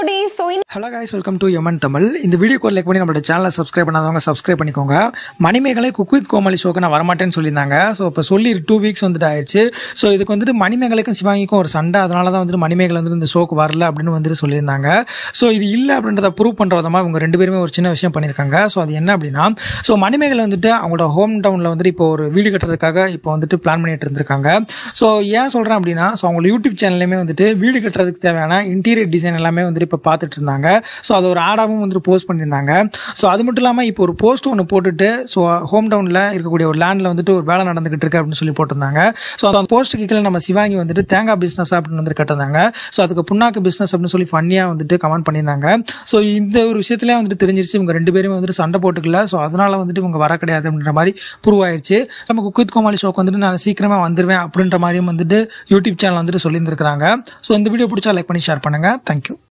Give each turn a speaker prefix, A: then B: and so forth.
A: today so
B: hello guys welcome to எமன் தமிழ் இந்த வீடியோக்கு லைக் பண்ணி நம்மளோட சேனலை சப்ஸ்கிரைப் பண்ணாதவங்க சப்ஸ்கிரைப் பண்ணிக்கோங்க மணிமேகலை குக் வித் கோமாளி ஷோக்கு நான் வரமாட்டேன்னு சொல்லியிருந்தாங்க ஸோ இப்போ சொல்லி டூ வீக்ஸ் வந்துட்டு ஆயிடுச்சு ஸோ இதுக்கு வந்துட்டு மணிமேகலைக்கும் சிவாங்கிக்கும் ஒரு சண்டை அதனால தான் வந்துட்டு மணிமேகலை வந்துட்டு இந்த ஷோக்கு வரல அப்படின்னு வந்துட்டு சொல்லியிருந்தாங்க ஸோ இது இல்லை அப்படின்றத ப்ரூவ் பண்ணுற விதமாக இவங்க ரெண்டு பேருமே ஒரு சின்ன விஷயம் பண்ணியிருக்காங்க ஸோ அது என்ன அப்படின்னா ஸோ மணிமேகலை வந்துட்டு அவங்களோட ஹோம் டவுனில் வந்துட்டு இப்போ ஒரு வீடு கட்டுறதுக்காக இப்போ வந்துட்டு பிளான் பண்ணிட்டு இருந்திருக்காங்க ஸோ ஏன் சொல்கிறேன் அப்படின்னா ஸோ அவங்க யூடியூப் சேனல்லையுமே வந்துட்டு வீடு கட்டுறதுக்கு தேவையான இன்டீரியர் டிசைன் எல்லாமே வந்துட்டு இப்போ பார்த்துட்டு இருந்தாங்க ஸோ அது ஒரு ஆடாகவும் வந்துட்டு போஸ்ட் பண்ணியிருந்தாங்க ஸோ அது மட்டும் இல்லாமல் இப்போ ஒரு போஸ்ட் ஒன்று போட்டுட்டு ஸோ ஹோம் டவுனில் இருக்கக்கூடிய ஒரு லேண்டில் வந்துட்டு ஒரு வேலை நடந்துகிட்டு இருக்கு அப்படின்னு சொல்லி போட்டிருந்தாங்க ஸோ அந்த போஸ்ட்டுக்கு கீழே நம்ம சிவாங்கி வந்துட்டு தேங்காய் பிஸ்னஸ் அப்படின்னு வந்துட்டு கட்டிருந்தாங்க ஸோ அதுக்கு புண்ணாக்கு பிஸ்னஸ் அப்படின்னு சொல்லி ஃபன்னியாக வந்துட்டு கமெண்ட் பண்ணியிருந்தாங்க ஸோ இந்த ஒரு விஷயத்துலேயே வந்துட்டு தெரிஞ்சிருச்சு இவங்க ரெண்டு பேருமே வந்துட்டு சண்டை போட்டுக்கல ஸோ அதனால வந்துட்டு இவங்க வர கிடையாது அப்படின்ற மாதிரி ப்ரூவ் ஆயிடுச்சு நம்ம குக்வித் கோமாளி ஷோக்கு வந்துட்டு நான் சீக்கிரமாக வந்துடுவேன் அப்படின்ற மாதிரியும் வந்துட்டு யூடியூப் சேனல் வந்துட்டு சொல்லியிருந்திருக்காங்க ஸோ இந்த வீடியோ பிடிச்சா லைக் பண்ணி ஷேர் பண்ணுங்கள் தேங்க்யூ